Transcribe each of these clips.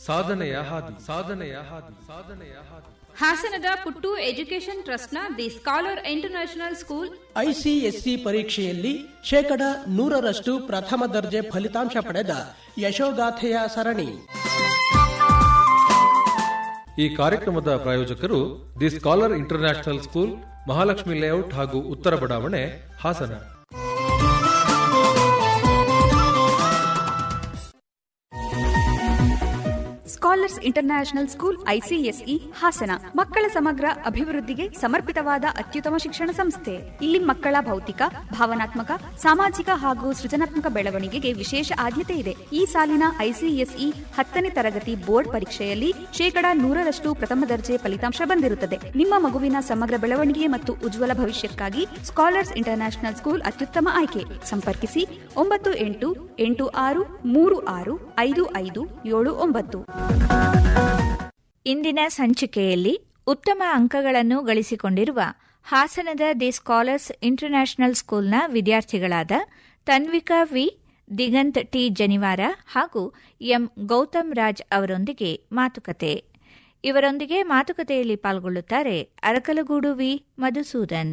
ಸಾಧನೆಯ ಹಾದಿ ಸಾಧನೆಯ ಹಾದಿ ಸಾಧನೆಯ ಹಾದಿ ಹಾಸನದ ಪುಟ್ಟು ಎಜುಕೇಷನ್ ಟ್ರಸ್ಟ್ನ the scholar international school ICSE ಪರೀಕ್ಷೆಯಲ್ಲಿ ಶೇಕಡ ನೂರರಷ್ಟು ಪ್ರಥಮ ದರ್ಜೆ ಫಲಿತಾಂಶ ಪಡೆದ ಯಶೋಗಾಥೆಯ ಸರಣಿ ಈ ಕಾರ್ಯಕ್ರಮದ ಪ್ರಾಯೋಜಕರು the scholar international school Mahalakshmi layout ಹಾಗೂ ಉತ್ತರ ಬಡಾವಣೆ Hassan scholars international school ICSE Hassan ಮಕ್ಕಳ ಸಮಗ್ರ ಅಭಿವೃದ್ಧಿಗೆ ಸಮರ್ಪಿತವಾದ ಅತ್ಯುತ್ತಮ ಶಿಕ್ಷಣ ಸಂಸ್ಥೆ ಇಲ್ಲಿ ಮಕ್ಕಳ ಭೌತಿಕ ಭಾವನಾತ್ಮಕ ಸಾಮಾಜಿಕ ಹಾಗೂ ಸೃಜನಾತ್ಮಕ ಬೆಳವಣಿಗೆಗೆ ವಿಶೇಷ ಆದ್ಯತೆ ಇದೆ ಈ ಸಾಲಿನ ಐಸಿಎಸ್ಇ ಹತ್ತನೇ ತರಗತಿ ಬೋರ್ಡ್ ಪರೀಕ್ಷೆಯಲ್ಲಿ ಶೇಕಡಾ ನೂರರಷ್ಟು ಪ್ರಥಮ ದರ್ಜೆ ಫಲಿತಾಂಶ ಬಂದಿರುತ್ತದೆ ನಿಮ್ಮ ಮಗುವಿನ ಸಮಗ್ರ ಬೆಳವಣಿಗೆ ಮತ್ತು ಉಜ್ವಲ ಭವಿಷ್ಯಕ್ಕಾಗಿ ಸ್ಕಾಲರ್ಸ್ ಇಂಟರ್ನ್ಯಾಷನಲ್ ಸ್ಕೂಲ್ ಅತ್ಯುತ್ತಮ ಆಯ್ಕೆ ಸಂಪರ್ಕಿಸಿ ಒಂಬತ್ತು ಎಂಟು ಎಂಟು ಆರು ಮೂರು ಆರು ಐದು ಐದು ಏಳು ಒಂಬತ್ತು ಇಂದಿನ ಸಂಚಿಕೆಯಲ್ಲಿ ಉತ್ತಮ ಅಂಕಗಳನ್ನು ಗಳಿಸಿಕೊಂಡಿರುವ ಹಾಸನದ ದಿ ಸ್ಕಾಲರ್ಸ್ ಇಂಟರ್ನ್ಯಾಷನಲ್ ಸ್ಕೂಲ್ನ ವಿದ್ಯಾರ್ಥಿಗಳಾದ ತನ್ವಿಕಾ ವಿ ದಿಗಂತ್ ಟಿ ಜನಿವಾರ ಹಾಗೂ ಎಂ ಗೌತಮ್ ರಾಜ್ ಅವರೊಂದಿಗೆ ಮಾತುಕತೆ ಇವರೊಂದಿಗೆ ಮಾತುಕತೆಯಲ್ಲಿ ಪಾಲ್ಗೊಳ್ಳುತ್ತಾರೆ ಅರಕಲಗೂಡು ವಿ ಮಧುಸೂದನ್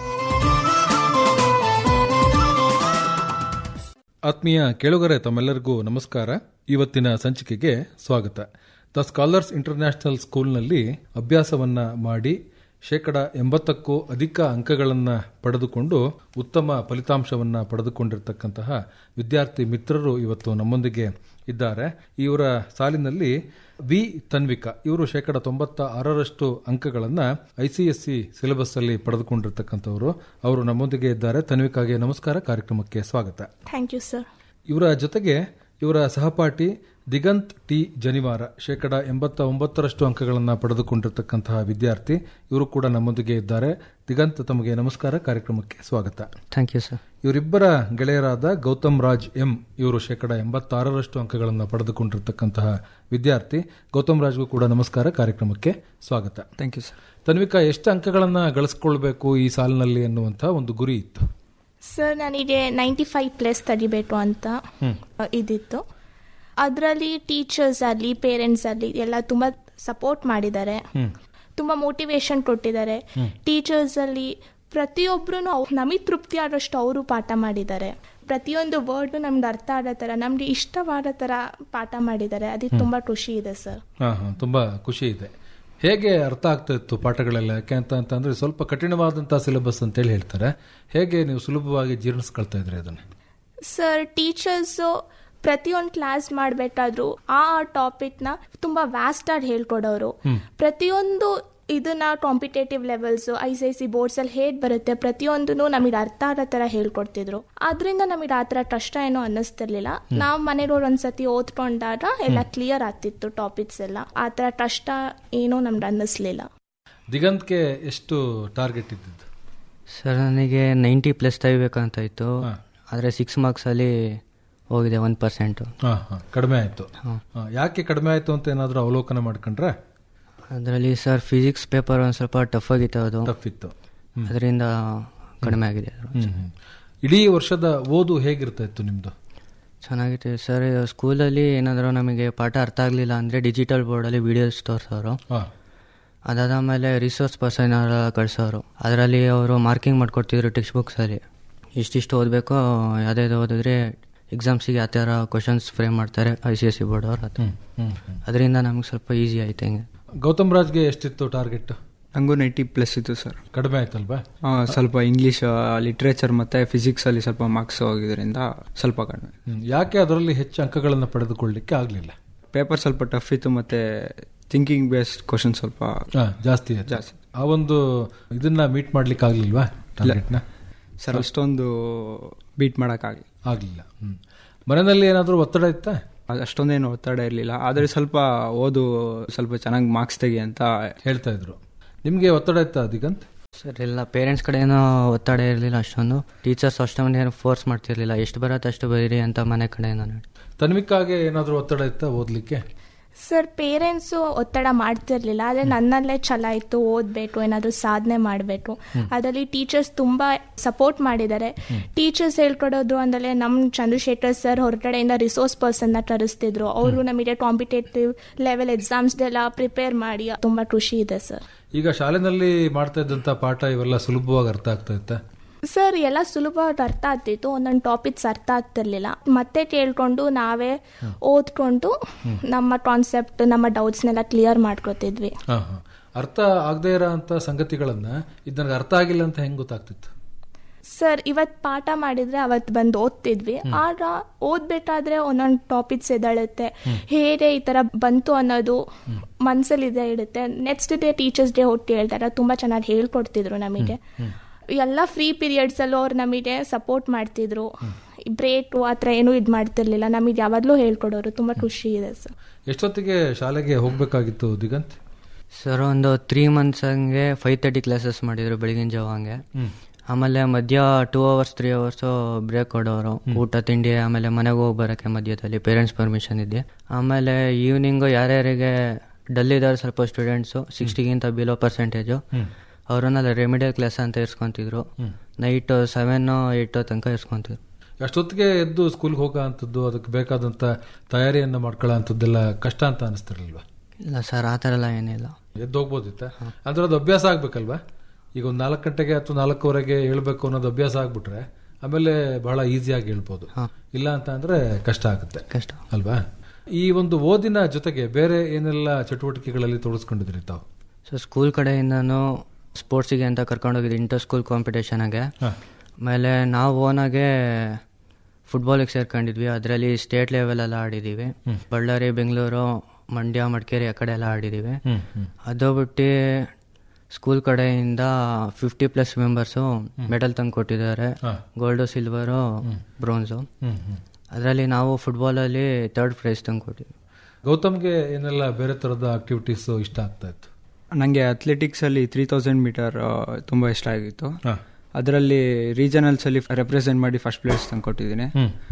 ಆತ್ಮೀಯ ಕೇಳುಗರೆ ತಮ್ಮೆಲ್ಲರಿಗೂ ನಮಸ್ಕಾರ ಇವತ್ತಿನ ಸಂಚಿಕೆಗೆ ಸ್ವಾಗತ ದ ಸ್ಕಾಲರ್ಸ್ ಇಂಟರ್ನ್ಯಾಷನಲ್ ಸ್ಕೂಲ್ನಲ್ಲಿ ಅಭ್ಯಾಸವನ್ನ ಮಾಡಿ ಶೇಕಡ ಎಂಬತ್ತಕ್ಕೂ ಅಧಿಕ ಅಂಕಗಳನ್ನು ಪಡೆದುಕೊಂಡು ಉತ್ತಮ ಫಲಿತಾಂಶವನ್ನ ಪಡೆದುಕೊಂಡಿರ್ತಕ್ಕಂತಹ ವಿದ್ಯಾರ್ಥಿ ಮಿತ್ರರು ಇವತ್ತು ನಮ್ಮೊಂದಿಗೆ ಇದ್ದಾರೆ ಇವರ ಸಾಲಿನಲ್ಲಿ ವಿ ತನ್ವಿಕಾ ಇವರು ಶೇಕಡ ತೊಂಬತ್ತ ಆರರಷ್ಟು ಅಂಕಗಳನ್ನು ಐಸಿಎಸ್ಸಿ ಸಿಲೆಬಸ್ ಅಲ್ಲಿ ಪಡೆದುಕೊಂಡಿರ್ತಕ್ಕಂಥವರು ಅವರು ನಮ್ಮೊಂದಿಗೆ ಇದ್ದಾರೆ ತನ್ವಿಕಾಗೆ ನಮಸ್ಕಾರ ಕಾರ್ಯಕ್ರಮಕ್ಕೆ ಸ್ವಾಗತ ಥ್ಯಾಂಕ್ ಯು ಸರ್ ಇವರ ಜೊತೆಗೆ ಇವರ ಸಹಪಾಠಿ ದಿಗಂತ್ ಟಿ ಜನಿವಾರ ಶೇಕಡ ಎಂಬತ್ತ ಒಂಬತ್ತರಷ್ಟು ಅಂಕಗಳನ್ನು ಪಡೆದುಕೊಂಡಿರ್ತಕ್ಕಂತಹ ವಿದ್ಯಾರ್ಥಿ ಇವರು ಕೂಡ ನಮ್ಮೊಂದಿಗೆ ಇದ್ದಾರೆ ದಿಗಂತ್ ತಮಗೆ ನಮಸ್ಕಾರ ಕಾರ್ಯಕ್ರಮಕ್ಕೆ ಸ್ವಾಗತ ಥ್ಯಾಂಕ್ ಯು ಸರ್ ಇವರಿಬ್ಬರ ಗೆಳೆಯರಾದ ಗೌತಮ್ ರಾಜ್ ಎಂ ಇವರು ಶೇಕಡ ಎಂಬತ್ತಾರರಷ್ಟು ಅಂಕಗಳನ್ನು ಪಡೆದುಕೊಂಡಿರ್ತಕ್ಕಂತಹ ವಿದ್ಯಾರ್ಥಿ ಗೌತಮ್ ರಾಜ್ಗೂ ಕೂಡ ನಮಸ್ಕಾರ ಕಾರ್ಯಕ್ರಮಕ್ಕೆ ಸ್ವಾಗತ ಥ್ಯಾಂಕ್ ಯು ಸರ್ ತನ್ವಿಕಾ ಎಷ್ಟು ಅಂಕಗಳನ್ನು ಗಳಿಸ್ಕೊಳ್ಬೇಕು ಈ ಸಾಲಿನಲ್ಲಿ ಅನ್ನುವಂತಹ ಒಂದು ಗುರಿ ಇತ್ತು ಸರ್ ನನಗೆ ನೈಂಟಿ ಫೈವ್ ಪ್ಲಸ್ ತೆಗಿಬೇಕು ಅಂತ ಅ, ಇದಿತ್ತು ಅದರಲ್ಲಿ ಟೀಚರ್ಸ್ ಆಗಲಿ ಪೇರೆಂಟ್ಸ್ ಆಗಲಿ ಎಲ್ಲ ತುಂಬ ಸಪೋರ್ಟ್ ಮಾಡಿದ್ದಾರೆ ತುಂಬ ಮೋಟಿವೇಶನ್ ಕೊಟ್ಟಿದ್ದಾರೆ ಟೀಚರ್ಸ್ ಅಲ್ಲಿ ಪ್ರತಿಯೊಬ್ಬರು ನಮಗೆ ತೃಪ್ತಿ ಆಗೋಷ್ಟು ಅವರು ಪಾಠ ಮಾಡಿದ್ದಾರೆ ಪ್ರತಿಯೊಂದು ವರ್ಡ್ ನಮ್ಗೆ ಅರ್ಥ ಆಗೋ ಥರ ನಮ್ಗೆ ಇಷ್ಟವಾದ ಥರ ಪಾಠ ಮಾಡಿದ್ದಾರೆ ಅದಕ್ಕೆ ತುಂಬ ಖುಷಿ ಇದೆ ಸರ್ ಹಾ ಹಾ ತುಂಬಾ ಖುಷಿ ಇದೆ ಹೇಗೆ ಅರ್ಥ ಆಗ್ತಾ ಇತ್ತು ಪಾಠಗಳೆಲ್ಲ ಯಾಕೆ ಅಂತ ಅಂತಂದ್ರೆ ಸ್ವಲ್ಪ ಕಠಿಣವಾದಂತಹ ಸಿಲೆಬಸ್ ಅಂತೇಳಿ ಹೇಳ್ತಾರೆ ಹೇಗೆ ನೀವು ಸುಲಭವಾಗಿ ಜೀರ್ಣಿಸ್ಕೊಳ್ತಾ ಇದ್ರಿ ಅದನ್ನ ಸರ್ ಟೀಚರ್ಸು ಪ್ರತಿಯೊಂದು ಕ್ಲಾಸ್ ಮಾಡಬೇಕಾದ್ರೂ ಆ ಟಾಪಿಕ್ನ ತುಂಬ ವ್ಯಾಸ್ಟ್ ಆಗಿ ಹೇಳ್ಕೊಡೋರು ಪ್ರತಿಯೊಂದು ಇದನ್ನ competitive levels I C I C boards ಅಲ್ಲಿ ಹೇಗೆ ಬರುತ್ತೆ ಪ್ರತಿಯೊಂದನ್ನು ನಮಗೆ ಅರ್ಥ ಆಗೋ ಥರ ಹೇಳ್ಕೊಡ್ತಿದ್ರು ಅದರಿಂದ ನಮಗೆ ಆ ಥರ ಕಷ್ಟ ಏನೋ ಅನ್ನಿಸ್ತಿರ್ಲಿಲ್ಲ ನಾವು ಮನೆಯವ್ರು ಒಂದ್ಸತಿ ಓದ್ಕೊಂಡಾಗ ಎಲ್ಲ ಕ್ಲಿಯರ್ ಆಗ್ತಿತ್ತು ಟಾಪಿಕ್ಸ್ ಎಲ್ಲ ಆ ಥರ ಕಷ್ಟ ಏನೋ ನಮ್ಗೆ ಅನ್ನಿಸ್ಲಿಲ್ಲ ದಿಗಂತ್ಗೆ ಎಷ್ಟು ಟಾರ್ಗೆಟ್ ಇದ್ದಿದ್ದು ಸರ್ ನನಗೆ ನೈಂಟಿ ಪ್ಲಸ್ ತೆಗಿಬೇಕಂತ ಇತ್ತು ಆದರೆ ಸಿಕ್ಸ್ ಮಾರ್ಕ್ಸಲ್ಲಿ ಹೋಗಿದೆ ಒನ್ ಪರ್ಸೆಂಟು ಹಾ ಹಾ ಕಡಿಮೆ ಆಯ್ತು ಹಾ, ಯಾಕೆ ಕಡಿಮೆ ಆಯ್ತು ಅಂತ ಏನಾದ್ರೂ ಅವಲೋಕನ ಮಾಡ್ಕೊಂಡ್ರೆ ಅದರಲ್ಲಿ ಸರ್ ಫಿಸಿಕ್ಸ್ ಪೇಪರ್ ಒಂದು ಸ್ವಲ್ಪ ಟಫ್ ಆಗಿತ್ತು ಅದು ಟಫ್ ಇತ್ತು ಅದರಿಂದ ಕಡಿಮೆ ಆಗಿದೆ ಅದು. ಹ್ಮ್, ಹ್ಮ್. ಇಡೀ ವರ್ಷದ ಓದು ಹೇಗಿರ್ತಾ ಇತ್ತು ನಿಮ್ದು ಚೆನ್ನಾಗಿದೆ ಸರ್ ಸ್ಕೂಲಲ್ಲಿ ಏನಾದರೂ ನಮಗೆ ಪಾಠ ಅರ್ಥ ಆಗಲಿಲ್ಲ ಅಂದರೆ ಡಿಜಿಟಲ್ ಬೋರ್ಡಲ್ಲಿ ವಿಡಿಯೋಸ್ ತೋರಿಸೋರು ಹಾ ಅದಾದಮೇಲೆ ರಿಸೋರ್ಸ್ ಪರ್ಸನ್ ಕಳಿಸೋರು ಅದರಲ್ಲಿ ಅವರು ಮಾರ್ಕಿಂಗ್ ಮಾಡ್ಕೊಡ್ತಿದ್ರು ಟೆಕ್ಸ್ಟ್ ಬುಕ್ಸಲ್ಲಿ ಇಷ್ಟಿಷ್ಟು ಓದಬೇಕು ಯಾವುದಾದ್ರು ಓದಿದ್ರೆ ಎಕ್ಸಾಮ್ಸಿಗೆ ಆ ಥರ ಕ್ವಶನ್ಸ್ ಫ್ರೇಮ್ ಮಾಡ್ತಾರೆ I C S C board ಅವ್ರು ಅದು ಹ್ಮ್, ಹ್ಮ್, ಹ್ಮ್. ಅದರಿಂದ ನಮಗೆ ಸ್ವಲ್ಪ ಈಸಿ ಆಯ್ತು ಹಿಂಗೆ ಗೌತಮ್ ರಾಜ್ಗೆ ಎಷ್ಟಿತ್ತು ಟಾರ್ಗೆಟ್ ನಂಗೂ ನೈಂಟಿ ಪ್ಲಸ್ ಇತ್ತು ಸರ್ ಕಡಿಮೆ ಆಯ್ತಲ್ವಾ ಆ, ಸ್ವಲ್ಪ ಇಂಗ್ಲೀಷ್ ಲಿಟ್ರೇಚರ್ ಮತ್ತೆ ಫಿಸಿಕ್ಸ್ ಅಲ್ಲಿ ಸ್ವಲ್ಪ ಮಾರ್ಕ್ಸ್ ಹೋಗಿದ್ರಿಂದ ಸ್ವಲ್ಪ ಕಡಿಮೆ ಹ್ಮ್. ಯಾಕೆ ಅದರಲ್ಲಿ ಹೆಚ್ಚು ಅಂಕಗಳನ್ನು ಪಡೆದುಕೊಳ್ಳಿಕ್ಕೆ ಆಗ್ಲಿಲ್ಲ ಪೇಪರ್ ಸ್ವಲ್ಪ ಟಫ್ ಇತ್ತು ಮತ್ತೆ ಥಿಂಕಿಂಗ್ ಬೇಸ್ಡ್ ಕ್ವಶನ್ ಸ್ವಲ್ಪ ಹಾ, ಜಾಸ್ತಿ ಆಯ್ತು. ಜಾಸ್ತಿ. ಆ ಒಂದು ಇದನ್ನ ಮೀಟ್ ಮಾಡ್ಲಿಕ್ಕೆ ಆಗ್ಲಿಲ್ವಾ ಟಾರ್ಗೆಟ್ನ ಸರ್ ಅಷ್ಟೊಂದು ಬೀಟ್ ಮಾಡೋಕ್ಕಾಗಲಿ ಆಗ್ಲಿಲ್ಲ ಹ್ಮ್. ಮನೆಯಲ್ಲಿ ಏನಾದರೂ ಒತ್ತಡ ಇತ್ತಾ ಅಷ್ಟೊಂದೇನು ಒತ್ತಡ ಇರಲಿಲ್ಲ ಆದರೆ ಸ್ವಲ್ಪ ಓದು ಸ್ವಲ್ಪ ಚೆನ್ನಾಗಿ ಮಾರ್ಕ್ಸ್ ತೆಗಿ ಅಂತ ಹೇಳ್ತಾ ಇದ್ರು ನಿಮ್ಗೆ ಒತ್ತಡ ಇತ್ತಾ ದಿಗಂತ್ ಸರ್ ಎಲ್ಲ ಪೇರೆಂಟ್ಸ್ ಕಡೆನೂ ಒತ್ತಡ ಇರಲಿಲ್ಲ ಅಷ್ಟೊಂದು ಟೀಚರ್ಸ್ ಅಷ್ಟೊಂದು ಏನು ಫೋರ್ಸ್ ಮಾಡ್ತಿರ್ಲಿಲ್ಲ ಎಷ್ಟು ಬರುತ್ತೆ ಅಷ್ಟು ಬರೀರಿ ಅಂತ ಮನೆ ಕಡೆಯಿಂದ ನೋಡಿ ತನ್ವಿಕಾಗೆ ಏನಾದರೂ ಒತ್ತಡ ಇತ್ತಾ ಓದ್ಲಿಕ್ಕೆ ಸರ್ ಪೇರೆಂಟ್ಸು ಒತ್ತಡ ಮಾಡ್ತಿರ್ಲಿಲ್ಲ ಆದರೆ ನನ್ನಲ್ಲೇ ಛಲ ಇತ್ತು ಓದಬೇಕು ಏನಾದರೂ ಸಾಧನೆ ಮಾಡಬೇಕು ಅದರಲ್ಲಿ ಟೀಚರ್ಸ್ ತುಂಬ ಸಪೋರ್ಟ್ ಮಾಡಿದ್ದಾರೆ ಟೀಚರ್ಸ್ ಹೇಳ್ಕೊಡೋದು ಅಂದರೆ ನಮ್ಮ ಚಂದ್ರಶೇಖರ್ ಸರ್ ಹೊರಗಡೆಯಿಂದ ರಿಸೋರ್ಸ್ ಪರ್ಸನ್ನ ತರಿಸ್ತಿದ್ರು ಅವರು ನಮಗೆ ಕಾಂಪಿಟೇಟಿವ್ ಲೆವೆಲ್ ಎಕ್ಸಾಮ್ಸ್ಗೆಲ್ಲ ಪ್ರಿಪೇರ್ ಮಾಡಿ ತುಂಬ ಖುಷಿ ಇದೆ ಸರ್ ಈಗ ಶಾಲೆನಲ್ಲಿ ಮಾಡ್ತಾ ಇದ್ದಂತ ಪಾಠ ಇವೆಲ್ಲ ಸುಲಭವಾಗಿ ಅರ್ಥ ಆಗ್ತಾ ಇತ್ತ ಸರ್ ಎಲ್ಲ ಸುಲಭವಾಗಿ ಅರ್ಥ ಆಗ್ತಿತ್ತು ಒಂದೊಂದು ಟಾಪಿಕ್ಸ್ ಅರ್ಥ ಆಗ್ತಿರ್ಲಿಲ್ಲ ಮತ್ತೆ ಕೇಳ್ಕೊಂಡು ನಾವೇ ಓದ್ಕೊಂಡು ನಮ್ಮ ಕಾನ್ಸೆಪ್ಟ್ ನಮ್ಮ ಡೌಟ್ಸ್ನೆಲ್ಲ ಕ್ಲಿಯರ್ ಮಾಡ್ಕೊತಿದ್ವಿ ಹಾ ಹಾ ಅರ್ಥ ಆಗದೇ ಇರೋ ಅಂತ ಸಂಗತಿಗಳನ್ನ ಇದು ನನಗೆ ಅರ್ಥ ಆಗಿಲ್ಲ ಅಂತ ಹೆಂಗ್ ಗೊತ್ತಾಗ್ತಿತ್ತು ಸರ್ ಇವತ್ತು ಪಾಠ ಮಾಡಿದ್ರೆ ಅವತ್ತು ಬಂದು ಓದ್ತಿದ್ವಿ ಆಗ ಓದ್ಬೇಕಾದ್ರೆ ಒಂದೊಂದು ಟಾಪಿಕ್ಸ್ ಎದಳುತ್ತೆ ಹೇಗೆ ಈ ತರ ಬಂತು ಅನ್ನೋದು ಮನ್ಸಲ್ಲಿ ಇದೆ ಇಡುತ್ತೆ ನೆಕ್ಸ್ಟ್ ಡೇ ಟೀಚರ್ಸ್ ಡೇ ಹೊಟ್ಟು ಹೇಳ್ತಾರೆ ತುಂಬಾ ಚೆನ್ನಾಗಿ ಹೇಳ್ಕೊಡ್ತಿದ್ರು ನಮಗೆ ಎಲ್ಲ ಫ್ರೀ ಪೀರಿಯಡ್ಸ್ ಅಲ್ಲೂ ಅವ್ರು ನಮಗೆ ಸಪೋರ್ಟ್ ಮಾಡ್ತಿದ್ರು ಬ್ರೇಕ್ ಆ ಥರ ಏನೂ ಇದು ಮಾಡ್ತಿರ್ಲಿಲ್ಲ ನಮಗೆ ಯಾವಾಗಲೂ ಹೇಳ್ಕೊಡೋರು ತುಂಬಾ ಖುಷಿ ಇದೆ ಸರ್ ಎಷ್ಟೊತ್ತಿಗೆ ಶಾಲೆಗೆ ಹೋಗ್ಬೇಕಾಗಿತ್ತು ದಿಗಂತ್ ಸರ್ ಒಂದು ತ್ರೀ ಮಂತ್ಸ್ ಹಂಗೆ ಫೈವ್ ತರ್ಟಿ ಕ್ಲಾಸಸ್ ಮಾಡಿದ್ರು ಬೆಳಗಿನ ಜಾವ ಹಂಗೆ ಆಮೇಲೆ ಮಧ್ಯ two hours three hours break ಕೊಡೋರು ಊಟ ತಿಂಡಿ ಆಮೇಲೆ ಮನೆಗೆ ಹೋಗಿ ಬರೋಕ್ಕೆ ಮಧ್ಯದಲ್ಲಿ ಪೇರೆಂಟ್ಸ್ ಪರ್ಮಿಷನ್ ಇದೆ ಆಮೇಲೆ ಈವ್ನಿಂಗು ಯಾರ್ಯಾರಿಗೆ ಡಲ್ ಇದ್ದಾರೆ ಸ್ವಲ್ಪ ಸ್ಟೂಡೆಂಟ್ಸು ಸಿಕ್ಸ್ಟಿಗಿಂತ ಬಿಲೋ ಪರ್ಸೆಂಟೇಜು ಅವ್ರನ್ನೆಲ್ಲ ರೆಮಿಡಿಯಲ್ ಕ್ಲಾಸ್ ಅಂತ ಇರ್ಸ್ಕೊಂತಿದ್ರು ನೈಟ್ ಸೆವೆನ್ ಏಯ್ಟ್ ತನಕ ಇರ್ಸ್ಕೊಂತಿದ್ರು ಅಷ್ಟೊತ್ತಿಗೆ ಎದ್ದು ಸ್ಕೂಲ್ಗೆ ಹೋಗೋ ಅಂಥದ್ದು ಅದಕ್ಕೆ ಬೇಕಾದಂತ ತಯಾರಿಯನ್ನ ಮಾಡ್ಕೊಳ್ಳೋ ಅಂಥದ್ದೆಲ್ಲ ಕಷ್ಟ ಅಂತ ಅನಿಸ್ತಿರ್ಲಿಲ್ವಾ ಇಲ್ಲ ಸರ್ ಆ ಥರ ಎಲ್ಲ ಏನಿಲ್ಲ ಎದ್ದು ಹೋಗ್ಬೋದಿತ್ತ ಅಂದ್ರೆ ಅದು ಅಭ್ಯಾಸ ಆಗ್ಬೇಕಲ್ವಾ ಈಗ ಒಂದು ನಾಲ್ಕು ಗಂಟೆಗೆ ಅಥವಾ ನಾಲ್ಕೂವರೆಗೆ ಹೇಳ್ಬೇಕು ಅನ್ನೋದು ಅಭ್ಯಾಸ ಆಗ್ಬಿಟ್ರೆ ಆಮೇಲೆ ಬಹಳ ಈಸಿಯಾಗಿ ಹೇಳ್ಬೋದು ಇಲ್ಲ ಅಂತ ಅಂದ್ರೆ ಕಷ್ಟ ಆಗುತ್ತೆ ಕಷ್ಟ ಅಲ್ವಾ ಈ ಒಂದು ಓದಿನ ಜೊತೆಗೆ ಬೇರೆ ಏನೆಲ್ಲ ಚಟುವಟಿಕೆಗಳಲ್ಲಿ ತೊಡಸ್ಕೊಂಡಿದ್ರಿ ತಾವು ಸೊ ಸ್ಕೂಲ್ ಕಡೆಯಿಂದನೂ ಸ್ಪೋರ್ಟ್ಸಿಗೆ ಅಂತ ಕರ್ಕೊಂಡೋಗಿದ್ದು ಇಂಟರ್ ಸ್ಕೂಲ್ ಕಾಂಪಿಟೇಷನಾಗೆ ಆಮೇಲೆ ನಾವು ಓನಾಗೆ ಫುಟ್ಬಾಲಿಗೆ ಸೇರ್ಕೊಂಡಿದ್ವಿ ಅದರಲ್ಲಿ ಸ್ಟೇಟ್ ಲೆವೆಲೆಲ್ಲ ಆಡಿದ್ದೀವಿ ಬಳ್ಳಾರಿ ಬೆಂಗಳೂರು ಮಂಡ್ಯ ಮಡಿಕೇರಿ ಆ ಕಡೆ ಎಲ್ಲ ಆಡಿದ್ದೀವಿ ಅದು ಬಿಟ್ಟು ಸ್ಕೂಲ್ ಕಡೆಯಿಂದ ಫಿಫ್ಟಿ ಪ್ಲಸ್ ಮೆಂಬರ್ಸು ಮೆಡಲ್ ತಂದು ಕೊಟ್ಟಿದ್ದಾರೆ ಗೋಲ್ಡು ಸಿಲ್ವರು ಬ್ರೋನ್ಸು ಅದರಲ್ಲಿ ನಾವು ಫುಟ್ಬಾಲಲ್ಲಿ ಥರ್ಡ್ ಪ್ರೈಸ್ ತಂದು ಕೊಟ್ಟಿದ್ವಿ ಗೌತಮ್ಗೆ ಏನೆಲ್ಲ ಬೇರೆ ತರದ ಆಕ್ಟಿವಿಟೀಸ್ ಇಷ್ಟ ಆಗ್ತಾ ಇತ್ತು ನನಗೆ ಅಥ್ಲೆಟಿಕ್ಸಲ್ಲಿ ತ್ರೀ ತೌಸಂಡ್ ಮೀಟರ್ ತುಂಬ ಇಷ್ಟ ಆಗಿತ್ತು ಹಾ. ಅದರಲ್ಲಿ ರೀಜನಲ್ಸಲ್ಲಿ ರೆಪ್ರೆಸೆಂಟ್ ಮಾಡಿ ಫಸ್ಟ್ ಪ್ಲೇಸ್ ತಂದು ಕೊಟ್ಟಿದ್ದೀನಿ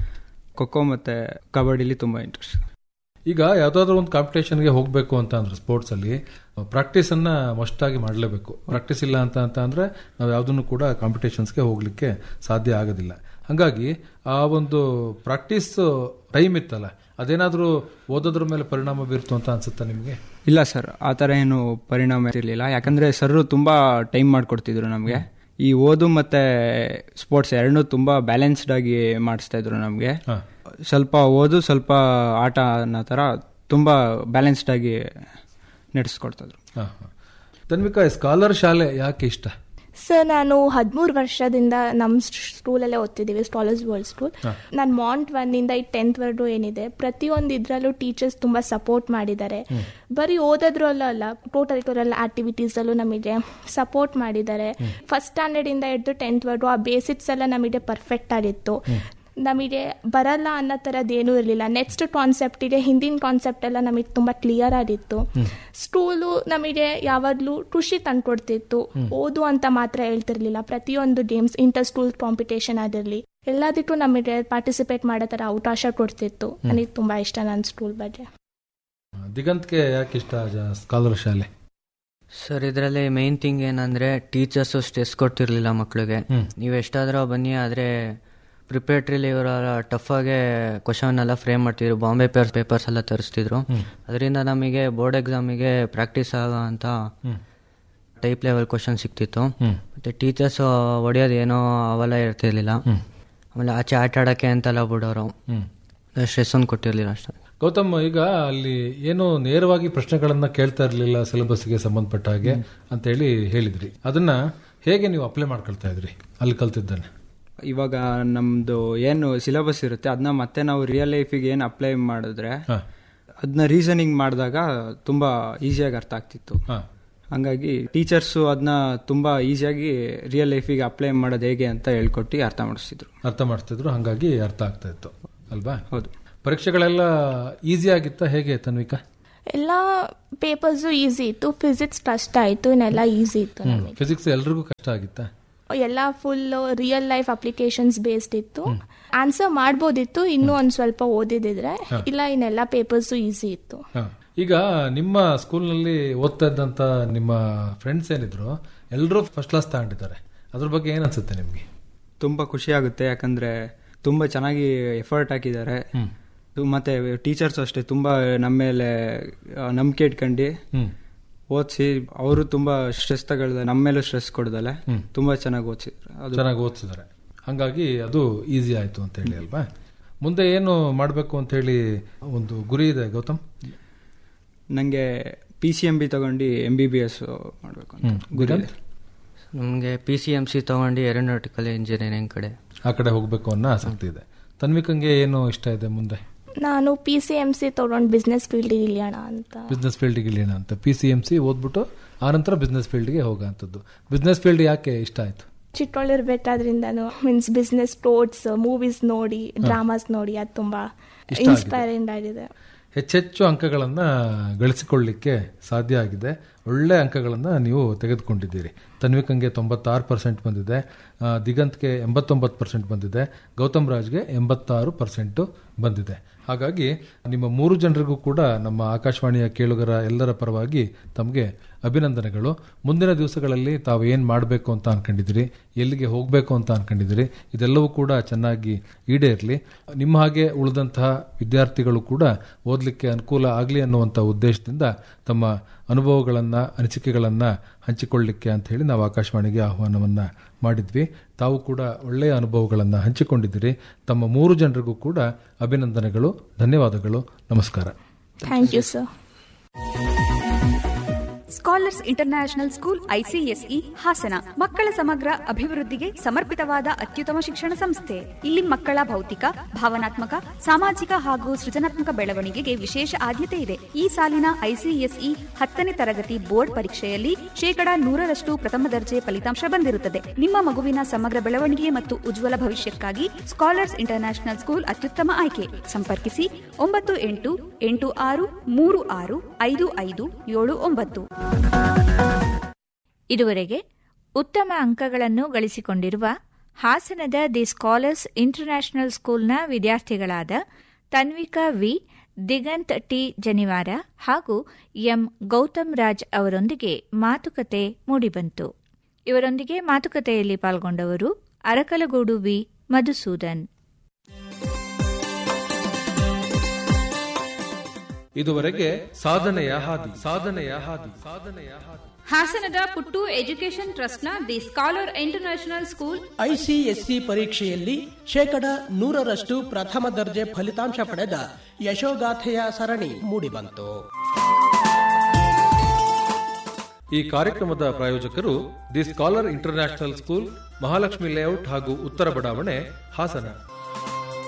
ಖೋಖೋ ಮತ್ತು ಕಬಡ್ಡಿಲಿ ತುಂಬ ಇಂಟ್ರೆಸ್ಟ್ ಈಗ ಯಾವ್ದಾದ್ರು ಒಂದು ಕಾಂಪಿಟೇಷನ್ಗೆ ಹೋಗ್ಬೇಕು ಅಂತ ಅಂದ್ರೆ ಸ್ಪೋರ್ಟ್ಸ್ ಅಲ್ಲಿ ಪ್ರಾಕ್ಟೀಸ್ ಅನ್ನ ಮಸ್ಟ್ ಆಗಿ ಮಾಡಲೇಬೇಕು ಪ್ರಾಕ್ಟೀಸ್ ಇಲ್ಲ ಅಂತ ಅಂತ ಅಂದ್ರೆ ನಾವು ಯಾವ್ದನ್ನು ಕೂಡ ಕಾಂಪಿಟೇಷನ್ಸ್ಗೆ ಹೋಗ್ಲಿಕ್ಕೆ ಸಾಧ್ಯ ಆಗೋದಿಲ್ಲ ಹಾಗಾಗಿ ಆ ಒಂದು ಪ್ರಾಕ್ಟೀಸ್ ಟೈಮ್ ಇತ್ತಲ್ಲ ಅದೇನಾದ್ರೂ ಓದೋದ್ರ ಮೇಲೆ ಪರಿಣಾಮ ಬೀರ್ತು ಅಂತ ಅನ್ಸುತ್ತಾ ನಿಮಗೆ ಇಲ್ಲ ಸರ್ ಆ ಥರ ಏನು ಪರಿಣಾಮ ಇರಲಿಲ್ಲ ಯಾಕಂದರೆ ಸರ್ರು ತುಂಬ ಟೈಮ್ ಮಾಡಿಕೊಡ್ತಿದ್ರು ನಮಗೆ ಈ ಓದು ಮತ್ತು ಸ್ಪೋರ್ಟ್ಸ್ ಎರಡನ್ನೂ ತುಂಬ ಬ್ಯಾಲೆನ್ಸ್ಡ್ ಆಗಿ ಮಾಡಿಸ್ತಾ ಇದ್ರು ನಮಗೆ ಸ್ವಲ್ಪ ಓದು ಸ್ವಲ್ಪ ಆಟ ಅನ್ನೋ ಥರ ತುಂಬ ಬ್ಯಾಲೆನ್ಸ್ಡ್ ಆಗಿ ನಡೆಸ್ಕೊಡ್ತಿದ್ರು ಹಾ, ಹಾ. ತನ್ವಿಕಾ ಸ್ಕಾಲರ್ ಶಾಲೆ ಯಾಕೆ ಇಷ್ಟ ಸರ್ ನಾನು ಹದಿಮೂರು ವರ್ಷದಿಂದ ನಮ್ಮ ಸ್ಕೂಲಲ್ಲೇ ಓದ್ತಿದ್ದೀವಿ ಸ್ಕಾಲರ್ಸ್ ವರ್ಲ್ಡ್ ಸ್ಕೂಲ್ ನಾನು ಮಾಂಟ್ ಒನ್ನಿಂದ ಈ ಟೆಂತ್ ವರ್ಗು ಏನಿದೆ ಪ್ರತಿಯೊಂದು ಇದ್ರಲ್ಲೂ ಟೀಚರ್ಸ್ ತುಂಬ ಸಪೋರ್ಟ್ ಮಾಡಿದ್ದಾರೆ ಬರೀ ಓದೋದ್ರಲ್ಲೂ ಅಲ್ಲ ಟೋಟಲ್ ಆಕ್ಟಿವಿಟೀಸ್ ಅಲ್ಲೂ ನಮಗೆ ಸಪೋರ್ಟ್ ಮಾಡಿದ್ದಾರೆ ಫಸ್ಟ್ ಸ್ಟ್ಯಾಂಡರ್ಡ್ ಇಂದ ಹಿಡಿದು ಟೆಂತ್ ವರ್ಗು ಆ ಬೇಸಿಕ್ಸ್ ಎಲ್ಲ ನಮಗೆ ಪರ್ಫೆಕ್ಟ್ ಆಗಿತ್ತು ನಮಗೆ ಬರಲ್ಲ ಅನ್ನೋ ಥರದ್ದು ಏನೂ ಇರಲಿಲ್ಲ ನೆಕ್ಸ್ಟ್ ಕಾನ್ಸೆಪ್ಟಿಗೆ ಹಿಂದಿನ ಕಾನ್ಸೆಪ್ಟ್ ಎಲ್ಲ ನಮಗೆ ತುಂಬ ಕ್ಲಿಯರ್ ಆಗಿತ್ತು ಸ್ಕೂಲು ನಮಗೆ ಯಾವಾಗಲೂ ಖುಷಿ ತಂದ್ಕೊಡ್ತಿತ್ತು ಓದು ಅಂತ ಮಾತ್ರ ಹೇಳ್ತಿರ್ಲಿಲ್ಲ ಪ್ರತಿಯೊಂದು ಗೇಮ್ಸ್ ಇಂಟರ್ ಸ್ಕೂಲ್ ಕಾಂಪಿಟೇಷನ್ ಆಗಿರಲಿ ಎಲ್ಲದಕ್ಕೂ ನಮಗೆ ಪಾರ್ಟಿಸಿಪೇಟ್ ಮಾಡೋ ಥರ ಅವಕಾಶ ಕೊಡ್ತಿತ್ತು ನನಗೆ ತುಂಬ ಇಷ್ಟ ನನ್ನ ಸ್ಕೂಲ್ ಬಗ್ಗೆ ದಿಗಂತ್ಗೆ ಯಾಕೆ ಇಷ್ಟ ಸ್ಕಾಲರ್ ಶಾಲೆ ಸರ್ ಇದರಲ್ಲಿ ಮೇನ್ ಥಿಂಗ್ ಏನಂದ್ರೆ ಟೀಚರ್ಸು ಸ್ಟ್ರೆಸ್ ಕೊಡ್ತಿರ್ಲಿಲ್ಲ ಮಕ್ಕಳಿಗೆ ನೀವು ಎಷ್ಟಾದ್ರೂ ಬನ್ನಿ ಆದರೆ ಪ್ರಿಪೇಟ್ರಿಲಿ ಇವರ ಟಫ್ ಆಗಿ ಕ್ವಶನ್ ಎಲ್ಲ ಫ್ರೇಮ್ ಮಾಡ್ತಿದ್ರು ಬಾಂಬೆ ಪೇಪರ್ಸ್ ಪೇಪರ್ಸ್ ಎಲ್ಲ ತರಿಸ್ತಿದ್ರು ಅದರಿಂದ ನಮಗೆ ಬೋರ್ಡ್ ಎಕ್ಸಾಮಿಗೆ ಪ್ರಾಕ್ಟೀಸ್ ಆಗೋ ಅಂತ ಟೈಪ್ ಲೆವೆಲ್ ಕ್ವಶನ್ ಸಿಕ್ತಿತ್ತು ಮತ್ತೆ ಟೀಚರ್ಸ್ ಹೊಡೆಯೋದು ಏನೋ ಅವೆಲ್ಲ ಇರ್ತಿರ್ಲಿಲ್ಲ ಆಮೇಲೆ ಆಚೆ ಆಟ ಆಡೋಕ್ಕೆ ಅಂತೆಲ್ಲ ಬಿಡೋರು ಸ್ಟ್ರೆಸ್ ಒಂದು ಕೊಟ್ಟಿರ್ಲಿಲ್ಲ ಅಷ್ಟೇ ಗೌತಮ್ ಈಗ ಅಲ್ಲಿ ಏನು ನೇರವಾಗಿ ಪ್ರಶ್ನೆಗಳನ್ನ ಕೇಳ್ತಾ ಇರಲಿಲ್ಲ ಸಿಲೆಬಸ್ಗೆ ಸಂಬಂಧಪಟ್ಟ ಹಾಗೆ ಅಂತ ಹೇಳಿ ಹೇಳಿದ್ರಿ ಅದನ್ನ ಹೇಗೆ ನೀವು ಅಪ್ಲೈ ಮಾಡ್ಕೊಳ್ತಾ ಇದ್ರಿ ಅಲ್ಲಿ ಕಲ್ತಿದ್ದಾನೆ ಇವಾಗ ನಮ್ಮದು ಏನು ಸಿಲೆಬಸ್ ಇರುತ್ತೆ ಅದನ್ನ ಮತ್ತೆ ನಾವು ರಿಯಲ್ ಲೈಫಿಗೆ ಏನು ಅಪ್ಲೈ ಮಾಡಿದ್ರೆ ಅದನ್ನ ರೀಸನಿಂಗ್ ಮಾಡಿದಾಗ ತುಂಬ ಈಸಿಯಾಗಿ ಅರ್ಥ ಆಗ್ತಿತ್ತು ಹಂಗಾಗಿ ಟೀಚರ್ಸು ಅದನ್ನ ತುಂಬ ಈಸಿಯಾಗಿ ರಿಯಲ್ ಲೈಫಿಗೆ ಅಪ್ಲೈ ಮಾಡೋದು ಹೇಗೆ ಅಂತ ಹೇಳ್ಕೊಟ್ಟು ಅರ್ಥ ಮಾಡಿಸ್ತಿದ್ರು ಅರ್ಥ ಮಾಡ್ತಿದ್ರು ಹಂಗಾಗಿ ಅರ್ಥ ಆಗ್ತಾ ಇತ್ತು ಅಲ್ವಾ ಹೌದು ಪರೀಕ್ಷೆಗಳೆಲ್ಲ ಈಸಿ ಆಗಿತ್ತ ಹೇಗೆ ತನ್ವಿಕಾ ಎಲ್ಲ ಪೇಪರ್ಸು ಈಸಿ ಇತ್ತು ಫಿಸಿಕ್ಸ್ ಕಷ್ಟ ಆಯಿತು ಇನ್ನೆಲ್ಲ ಈಸಿ ಇತ್ತು ನಮಗೆ ಫಿಸಿಕ್ಸ್ ಎಲ್ರಿಗೂ ಕಷ್ಟ ಆಗಿತ್ತಾ ಎಲ್ಲ full real life applications based ಇತ್ತು ಆನ್ಸರ್ ಮಾಡ್ಬೋದಿತ್ತು ಇನ್ನೂ ಒಂದು ಸ್ವಲ್ಪ ಓದಿದಿದ್ರೆ ಇಲ್ಲ ಇನ್ನೆಲ್ಲ ಪೇಪರ್ಸು ಈಸಿ ಇತ್ತು ಹ. ಈಗ ನಿಮ್ಮ ಸ್ಕೂಲ್ನಲ್ಲಿ ಓದ್ತಾ ಇದ್ದಂತ ನಿಮ್ಮ ಫ್ರೆಂಡ್ಸ್ ಏನಿದ್ರು ಎಲ್ಲರೂ ಫಸ್ಟ್ ಕ್ಲಾಸ್ ತಗೊಂಡಿದ್ದಾರೆ ಅದ್ರ ಬಗ್ಗೆ ಏನ್ ಅನ್ಸುತ್ತೆ ನಿಮ್ಗೆ ತುಂಬ ಖುಷಿ ಆಗುತ್ತೆ ಯಾಕಂದ್ರೆ ತುಂಬ ಚೆನ್ನಾಗಿ ಎಫರ್ಟ್ ಹಾಕಿದ್ದಾರೆ ಇದು ಮತ್ತೆ ಟೀಚರ್ಸ್ ಅಷ್ಟೇ ತುಂಬ ನಮ್ಮ ಮೇಲೆ ಆ, ನಂಬಿಕೆ ಇಟ್ಕೊಂಡು ಹ್ಮ್ ಓದಿಸಿ ಅವರು ತುಂಬ ಸ್ಟ್ರೆಸ್ ತಗೊಳ್ದ ನಮ್ಮ ಮೇಲೂ ಸ್ಟ್ರೆಸ್ ಕೊಡ್ದಲೆ ತುಂಬ ಚೆನ್ನಾಗಿ ಓದಿಸಿದ್ರು ಅದು ಚೆನ್ನಾಗಿ ಓದಿಸಿದ್ದಾರೆ ಹಂಗಾಗಿ ಅದು ಈಸಿ ಆಯ್ತು ಅಂತ ಹೇಳಿ ಅಲ್ವಾ ಮುಂದೆ ಏನು ಮಾಡಬೇಕು ಅಂತ ಹೇಳಿ ಒಂದು ಗುರಿ ಇದೆ ಗೌತಮ್ ನನಗೆ ಪಿ ಸಿ ಎಂ ಬಿ ತಗೊಂಡು ಎಂ ಬಿ ಬಿ ಎಸ್ ಮಾಡಬೇಕು ಅಂತ ಹ್ಮ್. ಗುರಿ ದಿಗಂತ್? ನಮಗೆ ಪಿ ಸಿ ಎಮ್ ಸಿ ತೊಗೊಂಡು ಏರೋನಾಟಿಕಲ್ ಇಂಜಿನಿಯರಿಂಗ್ ಕಡೆ ಆ ಕಡೆ ಹೋಗ್ಬೇಕು ಅನ್ನೋ ಆಸಕ್ತಿ ಇದೆ ತನ್ವಿಕಂಗೆ ಏನು ಇಷ್ಟ ಇದೆ ಮುಂದೆ ನಾನು ಪಿ ಸಿ ಎಮ್ ಸಿ ತೊಗೊಂಡು ಬಿಸ್ನೆಸ್ ಫೀಲ್ಡಿಗೆ ಇಳಿಯೋಣ ಅಂತ ಬಿಸ್ನೆಸ್ ಫೀಲ್ಡ್ಗೆ ಇಳಿಯೋಣ ಅಂತ ಪಿ ಸಿ ಎಂ ಸಿ ಓದ್ಬಿಟ್ಟು ಆನಂತರ ಬಿಸ್ನೆಸ್ ಫೀಲ್ಡ್ಗೆ ಹೋಗೋಂಥದ್ದು ಬಿಸ್ನೆಸ್ ಫೀಲ್ಡ್ ಯಾಕೆ ಇಷ್ಟ ಆಯ್ತು ಚಿಕ್ಕವಳಿರ್ಬೇಕಾದ್ರಿಂದನು ಮೀನ್ಸ್ ಬಿಸ್ನೆಸ್ ಸ್ಪೋರ್ಟ್ಸ್ ಮೂವೀಸ್ ನೋಡಿ ಡ್ರಾಮಾಸ್ ನೋಡಿ ಅದು ತುಂಬಾ ಇಷ್ಟ ಆಗಿದೆ. ಇನ್ಸ್ಪೈರಿಂಗ್ ಆಗಿದೆ ಹೆಚ್ಚೆಚ್ಚು ಅಂಕಗಳನ್ನು ಗಳಿಸಿಕೊಳ್ಳಿಕ್ಕೆ ಸಾಧ್ಯ ಆಗಿದೆ ಒಳ್ಳೆ ಅಂಕಗಳನ್ನು ನೀವು ತೆಗೆದುಕೊಂಡಿದ್ದೀರಿ ತನ್ವಿಕಂಗೆ ತೊಂಬತ್ತಾರು ಪರ್ಸೆಂಟ್ ಬಂದಿದೆ ಆ, ದಿಗಂತ್ಗೆ ಎಂಬತ್ತೊಂಬತ್ತು ಪರ್ಸೆಂಟ್ ಬಂದಿದೆ ಗೌತಮ್ ರಾಜ್ಗೆ ಎಂಬತ್ತಾರು ಪರ್ಸೆಂಟು ಬಂದಿದೆ ಹಾಗಾಗಿ ನಿಮ್ಮ ಮೂರು ಜನರಿಗೂ ಕೂಡ ನಮ್ಮ ಆಕಾಶವಾಣಿಯ ಕೇಳುಗರ ಎಲ್ಲರ ಪರವಾಗಿ ತಮಗೆ ಅಭಿನಂದನೆಗಳು ಮುಂದಿನ ದಿವಸಗಳಲ್ಲಿ ತಾವು ಏನು ಮಾಡಬೇಕು ಅಂತ ಅನ್ಕೊಂಡಿದ್ದೀರಿ ಎಲ್ಲಿಗೆ ಹೋಗಬೇಕು ಅಂತ ಅನ್ಕೊಂಡಿದ್ದೀರಿ ಇದೆಲ್ಲವೂ ಕೂಡ ಚೆನ್ನಾಗಿ ಈಡೇರಲಿ ನಿಮ್ಮ ಹಾಗೆ ಉಳಿದಂತಹ ವಿದ್ಯಾರ್ಥಿಗಳು ಕೂಡ ಓದಲಿಕ್ಕೆ ಅನುಕೂಲ ಆಗಲಿ ಅನ್ನುವಂಥ ಉದ್ದೇಶದಿಂದ ತಮ್ಮ ಅನುಭವಗಳನ್ನು ಅನಿಸಿಕೆಗಳನ್ನು ಹಂಚಿಕೊಳ್ಳಿಕ್ಕೆ ಅಂತ ಹೇಳಿ ನಾವು ಆಕಾಶವಾಣಿಗೆ ಆಹ್ವಾನವನ್ನು ಮಾಡಿದ್ವಿ ತಾವು ಕೂಡ ಒಳ್ಳೆಯ ಅನುಭವಗಳನ್ನು ಹಂಚಿಕೊಂಡಿದ್ದೀರಿ ತಮ್ಮ ಮೂರು ಜನರಿಗೂ ಕೂಡ ಅಭಿನಂದನೆಗಳು ಧನ್ಯವಾದಗಳು ನಮಸ್ಕಾರ thank you sir scholars international school ICSE Hassan ಮಕ್ಕಳ ಸಮಗ್ರ ಅಭಿವೃದ್ಧಿಗೆ ಸಮರ್ಪಿತವಾದ ಅತ್ಯುತ್ತಮ ಶಿಕ್ಷಣ ಸಂಸ್ಥೆ ಇಲ್ಲಿ ಮಕ್ಕಳ ಭೌತಿಕ ಭಾವನಾತ್ಮಕ ಸಾಮಾಜಿಕ ಹಾಗೂ ಸೃಜನಾತ್ಮಕ ಬೆಳವಣಿಗೆಗೆ ವಿಶೇಷ ಆದ್ಯತೆ ಇದೆ ಈ ಸಾಲಿನ ಐಸಿಎಸ್ಇ ಹತ್ತನೇ ತರಗತಿ ಬೋರ್ಡ್ ಪರೀಕ್ಷೆಯಲ್ಲಿ ಶೇಕಡಾ ನೂರರಷ್ಟು ಪ್ರಥಮ ದರ್ಜೆ ಫಲಿತಾಂಶ ಬಂದಿರುತ್ತದೆ ನಿಮ್ಮ ಮಗುವಿನ ಸಮಗ್ರ ಬೆಳವಣಿಗೆ ಮತ್ತು ಉಜ್ವಲ ಭವಿಷ್ಯಕ್ಕಾಗಿ ಸ್ಕಾಲರ್ಸ್ ಇಂಟರ್ನ್ಯಾಷನಲ್ ಸ್ಕೂಲ್ ಅತ್ಯುತ್ತಮ ಆಯ್ಕೆ ಸಂಪರ್ಕಿಸಿ ಒಂಬತ್ತು ಎಂಟು ಎಂಟು ಆರು ಮೂರು ಆರು ಐದು ಐದು ಏಳು ಒಂಬತ್ತು ಇದುವರೆಗೆ ಉತ್ತಮ ಅಂಕಗಳನ್ನು ಗಳಿಸಿಕೊಂಡಿರುವ ಹಾಸನದ ದಿ ಸ್ಕಾಲರ್ಸ್ ಇಂಟರ್ನ್ಯಾಷನಲ್ ಸ್ಕೂಲ್ನ ವಿದ್ಯಾರ್ಥಿಗಳಾದ ತನ್ವಿಕಾ ವಿ ದಿಗಂತ್ ಟಿ ಜನಿವಾರ ಹಾಗೂ ಎಂ ಗೌತಮ್ ರಾಜ್ ಅವರೊಂದಿಗೆ ಮಾತುಕತೆ ಮೂಡಿಬಂತು ಇವರೊಂದಿಗೆ ಮಾತುಕತೆಯಲ್ಲಿ ಪಾಲ್ಗೊಂಡವರು ಅರಕಲಗೂಡು ವಿ ಮಧುಸೂದನ್ ಇದುವರೆಗೆ ಸಾಧನೆಯ ಹಾದಿ ಸಾಧನೆಯ ಹಾದಿ ಸಾಧನೆಯ ಹಾದಿ ಹಾಸನದ ಪುಟ್ಟು ಎಜುಕೇಷನ್ ಟ್ರಸ್ಟ್ನ the scholar international school ICSE ಪರೀಕ್ಷೆಯಲ್ಲಿ ಶೇಕಡ ನೂರರಷ್ಟು ಪ್ರಥಮ ದರ್ಜೆ ಫಲಿತಾಂಶ ಪಡೆದ ಯಶೋಗಾಥೆಯ ಸರಣಿ ಮೂಡಿಬಂತು ಈ ಕಾರ್ಯಕ್ರಮದ ಪ್ರಾಯೋಜಕರು the scholar international school Mahalakshmi layout ಹಾಗೂ ಉತ್ತರ ಬಡಾವಣೆ ಹಾಸನ